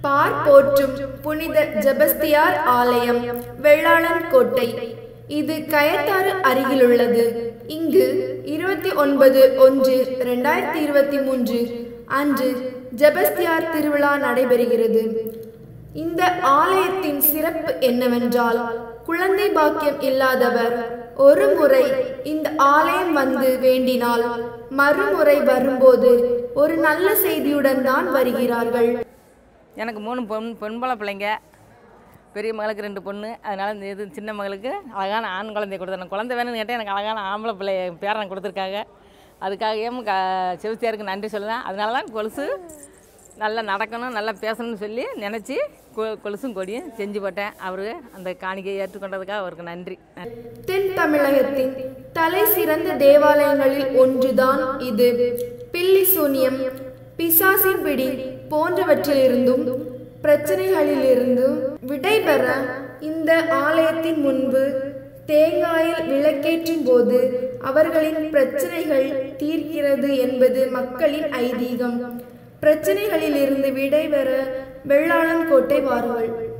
பார் போற்றும் புனித ஜெபஸ்தியார் ஆலயம் வெள்ளாளன் கோட்டை இது கயத்தாறு அருகிலுள்ளது இங்கு இருபத்தி ஒன்பது ஒன்று ரெண்டாயிரத்தி இருபத்தி மூன்று அன்று ஜெபஸ்தியார் திருவிழா நடைபெறுகிறது இந்த ஆலயத்தின் சிறப்பு என்னவென்றால் குழந்தை பாக்கியம் இல்லாதவர் ஒரு முறை இந்த ஆலயம் வந்து வேண்டினால் மறுமுறை வரும்போது ஒரு நல்ல செய்தியுடன் தான் வருகிறார்கள் எனக்கு மூணு பொன் பொன்பள பிள்ளைங்க பெரிய மகளுக்கு ரெண்டு பொண்ணு அதனால் இந்த இது சின்ன மகளுக்கு அழகான ஆண் குழந்தைய கொடுத்தேன் குழந்தை வேணும்னு கேட்டால் எனக்கு அழகான ஆம்பளை பிள்ளை பேரன் கொடுத்துருக்காங்க அதுக்காகவும் க செவித்தியாருக்கு நன்றி சொல்லுவேன் அதனால தான் கொலுசு நல்லா நடக்கணும் நல்லா பேசணும்னு சொல்லி நினச்சி கொ கொலுசும் கொடியும் செஞ்சு போட்டேன் அவர் அந்த காணிக்கையை ஏற்றுக்கொண்டதுக்காக அவருக்கு நன்றி தென் தமிழகத்தின் தலை சிறந்த தேவாலயங்களில் ஒன்றுதான் இது பில்லி சூனியம் பிசாசின் பிடி போன்றவற்றிலிருந்தும் பிரச்சனைகளிலிருந்தும் விடைபெற இந்த ஆலயத்தின் முன்பு தேங்காயில் விளக்கேற்றும் போது அவர்களின் பிரச்சனைகள் தீர்க்கிறது என்பது மக்களின் ஐதீகம் பிரச்சனைகளிலிருந்து விடைபெற வெள்ளாளன் கோட்டை வாருங்கள்